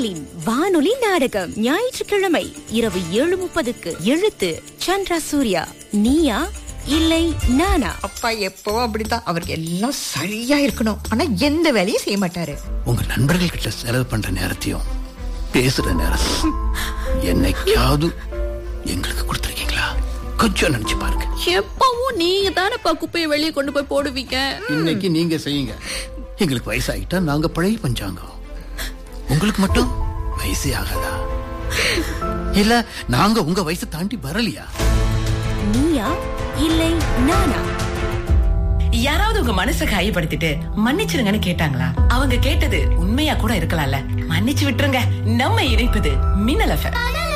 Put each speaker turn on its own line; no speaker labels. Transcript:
மின்னலின் வானொலி நாடகம் ஞாயிற்றுக்கிழமை இரவு ஏழு முப்பதுக்கு எழுத்து சந்திரா சூர்யா நீயா இல்லை நானா
அப்பா எப்போ அப்படிதான் அவருக்கு எல்லாம் சரியா இருக்கணும் ஆனா எந்த வேலையும் செய்ய மாட்டாரு
உங்க நண்பர்கள் கிட்ட செலவு பண்ற நேரத்தையும் பேசுற நேரத்தையும் என்னைக்காவது எங்களுக்கு கொடுத்துருக்கீங்களா கொஞ்சம் நினைச்சு பாருங்க
எப்பவும் நீங்க தானப்பா குப்பையை வெளியே கொண்டு போய் போடுவீங்க
இன்னைக்கு நீங்க செய்யுங்க எங்களுக்கு வயசாயிட்டா நாங்க பழைய பஞ்சாங்கம் உங்களுக்கு மட்டும் வயசே ஆகாதா இல்ல நாங்க உங்க வயசை தாண்டி வரலையா
நீயா இல்லை நானா
யாராவது உங்க மனசை காயப்படுத்திட்டு மன்னிச்சிருங்கன்னு கேட்டாங்களா அவங்க கேட்டது உண்மையா கூட இருக்கலாம்ல மன்னிச்சு விட்டுருங்க நம்ம இணைப்பது மின்னல் எஃப்எம்